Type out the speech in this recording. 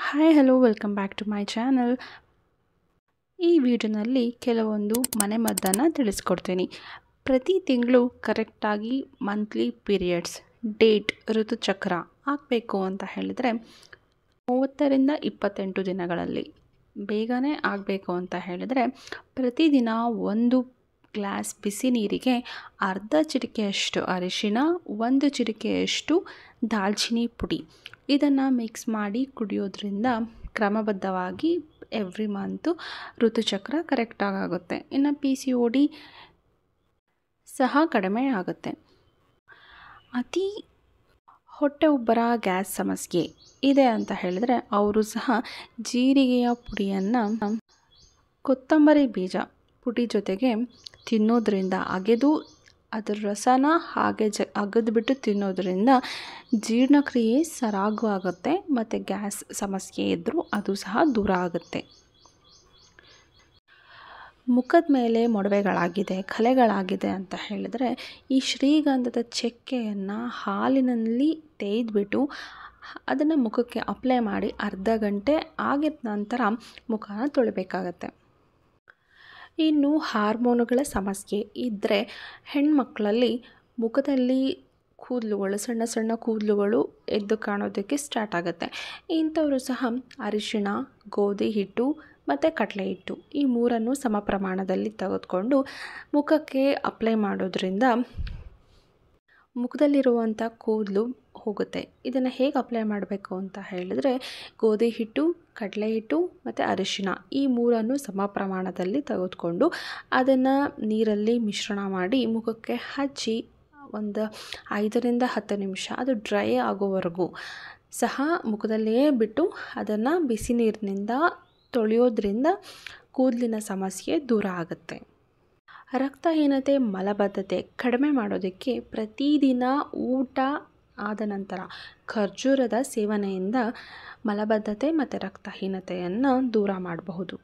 hi hello welcome back to my channel ಈ ವಿಡಿಯೋನಲ್ಲಿ ಕೆಲವೊಂದು ಮನೆಮದ್ದನ್ನು ತಿಳಿಸ್ಕೊಡ್ತೀನಿ ಪ್ರತಿ ತಿಂಗಳು ಕರೆಕ್ಟಾಗಿ ಮಂತ್ಲಿ ಪೀರಿಯಡ್ಸ್ ಡೇಟ್ ಋತುಚಕ್ರ ಆಗಬೇಕು ಅಂತ ಹೇಳಿದರೆ ಮೂವತ್ತರಿಂದ ಇಪ್ಪತ್ತೆಂಟು ದಿನಗಳಲ್ಲಿ ಬೇಗನೆ ಆಗಬೇಕು ಅಂತ ಹೇಳಿದರೆ ಪ್ರತಿದಿನ ಒಂದು ಗ್ಲಾಸ್ ಬಿಸಿ ನೀರಿಗೆ ಅರ್ಧ ಚಿಟಿಕೆಯಷ್ಟು ಅರಿಶಿಣ ಒಂದು ಚಿಟಿಕೆಯಷ್ಟು ದಾಲ್ಚಿನ್ನಿ ಪುಡಿ ಇದನ್ನು ಮಿಕ್ಸ್ ಮಾಡಿ ಕುಡಿಯೋದ್ರಿಂದ ಕ್ರಮಬದ್ಧವಾಗಿ ಎವ್ರಿ ಮಂತು ಋತುಚಕ್ರ ಕರೆಕ್ಟಾಗಿ ಆಗುತ್ತೆ ಇನ್ನು ಪಿ ಸಿ ಒ ಡಿ ಸಹ ಕಡಿಮೆ ಆಗುತ್ತೆ ಅತಿ ಹೊಟ್ಟೆ ಉಬ್ಬರ ಗ್ಯಾಸ್ ಸಮಸ್ಯೆ ಇದೆ ಅಂತ ಹೇಳಿದರೆ ಅವರು ಸಹ ಜೀರಿಗೆಯ ಪುಡಿಯನ್ನು ಕೊತ್ತಂಬರಿ ಬೀಜ ಪುಡಿ ಜೊತೆಗೆ ತಿನ್ನೋದ್ರಿಂದ ಅಗೆದು ಅದರ ರಸನ ಹಾಗೆ ಜ ಅಗದ್ಬಿಟ್ಟು ತಿನ್ನೋದ್ರಿಂದ ಜೀರ್ಣಕ್ರಿಯೆ ಸರಾಗು ಆಗುತ್ತೆ ಮತ್ತು ಗ್ಯಾಸ್ ಸಮಸ್ಯೆ ಇದ್ದರೂ ಅದು ಸಹ ದೂರ ಆಗುತ್ತೆ ಮುಖದ ಮೇಲೆ ಮೊಡವೆಗಳಾಗಿದೆ ಕಲೆಗಳಾಗಿದೆ ಅಂತ ಹೇಳಿದರೆ ಈ ಶ್ರೀಗಂಧದ ಚಕ್ಕೆಯನ್ನು ಹಾಲಿನಲ್ಲಿ ತೇಯ್ದುಬಿಟ್ಟು ಅದನ್ನು ಮುಖಕ್ಕೆ ಅಪ್ಲೈ ಮಾಡಿ ಅರ್ಧ ಗಂಟೆ ಆಗಿದ ನಂತರ ಮುಖನ ತೊಳಿಬೇಕಾಗತ್ತೆ ಇನ್ನು ಹಾರ್ಮೋನುಗಳ ಸಮಸ್ಯೆ ಇದ್ದರೆ ಹೆಣ್ಮಕ್ಳಲ್ಲಿ ಮುಖದಲ್ಲಿ ಕೂದಲುಗಳು ಸಣ್ಣ ಸಣ್ಣ ಕೂದಲುಗಳು ಎದ್ದು ಕಾಣೋದಕ್ಕೆ ಸ್ಟಾರ್ಟ್ ಆಗುತ್ತೆ ಇಂಥವರು ಸಹ ಅರಿಶಿಣ ಗೋಧಿ ಹಿಟ್ಟು ಮತ್ತು ಕಡಲೆ ಹಿಟ್ಟು ಈ ಮೂರನ್ನು ಸಮ ಪ್ರಮಾಣದಲ್ಲಿ ತೆಗೆದುಕೊಂಡು ಮುಖಕ್ಕೆ ಅಪ್ಲೈ ಮಾಡೋದ್ರಿಂದ ಮುಖದಲ್ಲಿರುವಂಥ ಕೂದಲು ಹೋಗುತ್ತೆ ಇದನ್ನು ಹೇಗೆ ಅಪ್ಲೈ ಮಾಡಬೇಕು ಅಂತ ಹೇಳಿದರೆ ಗೋಧಿ ಹಿಟ್ಟು ಕಡಲೆ ಹಿಟ್ಟು ಮತ್ತು ಅರಿಶಿಣ ಈ ಮೂರನ್ನು ಸಮ ಪ್ರಮಾಣದಲ್ಲಿ ತೆಗೆದುಕೊಂಡು ಅದನ್ನು ನೀರಲ್ಲಿ ಮಿಶ್ರಣ ಮಾಡಿ ಮುಖಕ್ಕೆ ಹಚ್ಚಿ ಒಂದು ಐದರಿಂದ ಹತ್ತು ನಿಮಿಷ ಅದು ಡ್ರೈ ಆಗೋವರೆಗೂ ಸಹ ಮುಖದಲ್ಲಿಯೇ ಬಿಟ್ಟು ಅದನ್ನು ಬಿಸಿ ನೀರಿನಿಂದ ತೊಳೆಯೋದ್ರಿಂದ ಕೂದಲಿನ ಸಮಸ್ಯೆ ದೂರ ಆಗುತ್ತೆ ರಕ್ತಹೀನತೆ ಮಲಬದ್ಧತೆ ಕಡಿಮೆ ಮಾಡೋದಕ್ಕೆ ಪ್ರತಿದಿನ ಊಟ ಆದ ನಂತರ ಖರ್ಜೂರದ ಸೇವನೆಯಿಂದ ಮಲಬದ್ಧತೆ ಮತ್ತು ರಕ್ತಹೀನತೆಯನ್ನು ದೂರ ಮಾಡಬಹುದು